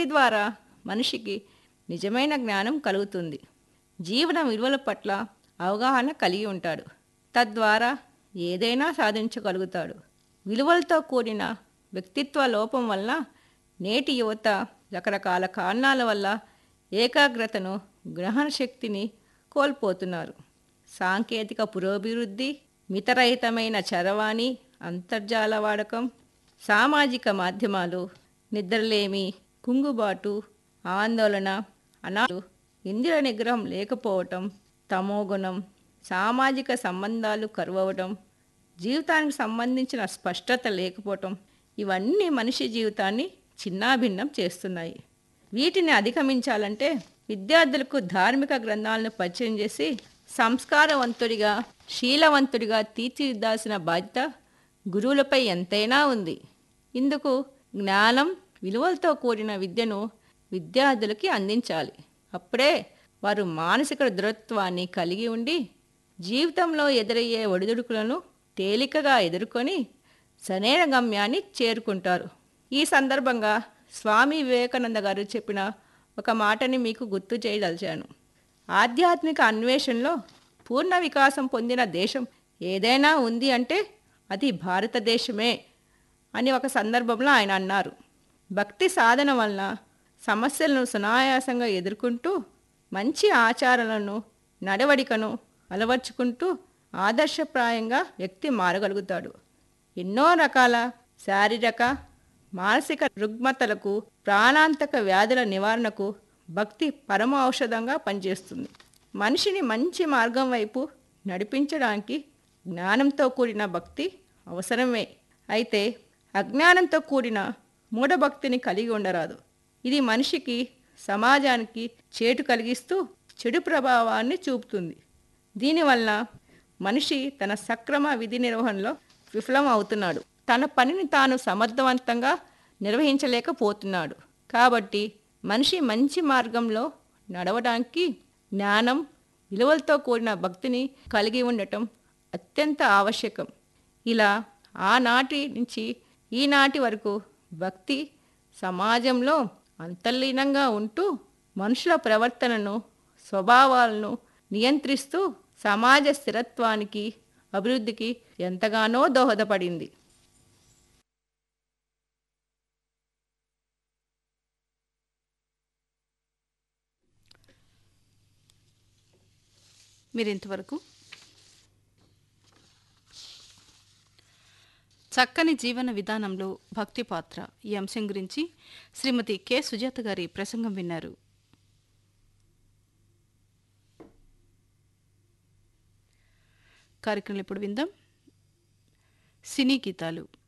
భక్తి ద్వారా మనిషికి నిజమైన జ్ఞానం కలుగుతుంది జీవన విలువల పట్ల అవగాహన కలిగి ఉంటాడు తద్వారా ఏదైనా సాధించగలుగుతాడు విలువలతో కూడిన వ్యక్తిత్వ లోపం వల్ల నేటి యువత రకరకాల కారణాల వల్ల ఏకాగ్రతను గ్రహణ శక్తిని కోల్పోతున్నారు సాంకేతిక పురోభివృద్ధి మితరహితమైన చరవాణి అంతర్జాల వాడకం సామాజిక మాధ్యమాలు నిద్రలేమి కుంగుబాటు ఆందోళన అనాలు ఇందిర నిగ్రహం లేకపోవటం తమోగుణం సామాజిక సంబంధాలు కరువవడం జీవితానికి సంబంధించిన స్పష్టత లేకపోవటం ఇవన్నీ మనిషి జీవితాన్ని చిన్నాభిన్నం చేస్తున్నాయి వీటిని అధిగమించాలంటే విద్యార్థులకు ధార్మిక గ్రంథాలను పరిచయం చేసి సంస్కారవంతుడిగా శీలవంతుడిగా తీర్చిదిద్దాల్సిన బాధ్యత గురువులపై ఎంతైనా ఉంది ఇందుకు జ్ఞానం విలువలతో కూడిన విద్యను విద్యార్థులకి అందించాలి అప్పుడే వారు మానసిక దృఢత్వాన్ని కలిగి ఉండి జీవితంలో ఎదురయ్యే ఒడిదుడుకులను తేలికగా ఎదుర్కొని సరైన గమ్యాన్ని చేరుకుంటారు ఈ సందర్భంగా స్వామి వివేకానంద గారు చెప్పిన ఒక మాటని మీకు గుర్తు చేయదలిచాను ఆధ్యాత్మిక అన్వేషణలో పూర్ణ వికాసం పొందిన దేశం ఏదైనా ఉంది అంటే అది భారతదేశమే అని ఒక సందర్భంలో ఆయన అన్నారు భక్తి సాధన వలన సమస్యలను సునాయాసంగా ఎదుర్కొంటూ మంచి ఆచారాలను నడవడికను అలవర్చుకుంటూ ఆదర్శప్రాయంగా వ్యక్తి మారగలుగుతాడు ఎన్నో రకాల శారీరక మానసిక రుగ్మతలకు ప్రాణాంతక వ్యాధుల నివారణకు భక్తి పరమ ఔషధంగా పనిచేస్తుంది మనిషిని మంచి మార్గం వైపు నడిపించడానికి జ్ఞానంతో కూడిన భక్తి అవసరమే అయితే అజ్ఞానంతో కూడిన మూఢభక్తిని కలిగి ఉండరాదు ఇది మనిషికి సమాజానికి చేటు కలిగిస్తూ చెడు ప్రభావాన్ని చూపుతుంది దీనివల్ల మనిషి తన సక్రమ విధి నిర్వహణలో విఫలం అవుతున్నాడు తన పనిని తాను సమర్థవంతంగా నిర్వహించలేకపోతున్నాడు కాబట్టి మనిషి మంచి మార్గంలో నడవడానికి జ్ఞానం విలువలతో కూడిన భక్తిని కలిగి ఉండటం అత్యంత ఆవశ్యకం ఇలా ఆనాటి నుంచి ఈనాటి వరకు భక్తి సమాజంలో అంతర్లీనంగా ఉంటూ మనుషుల ప్రవర్తనను స్వభావాలను నియంత్రిస్తూ సమాజ స్థిరత్వానికి అభివృద్ధికి ఎంతగానో దోహదపడింది మీరు ఇంతవరకు చక్కని జీవన విధానంలో భక్తి పాత్ర ఈ అంశం గురించి శ్రీమతి కె సుజాత గారి ప్రసంగం విన్నారు కార్యక్రమం ఇప్పుడు విందాం సినీ గీతాలు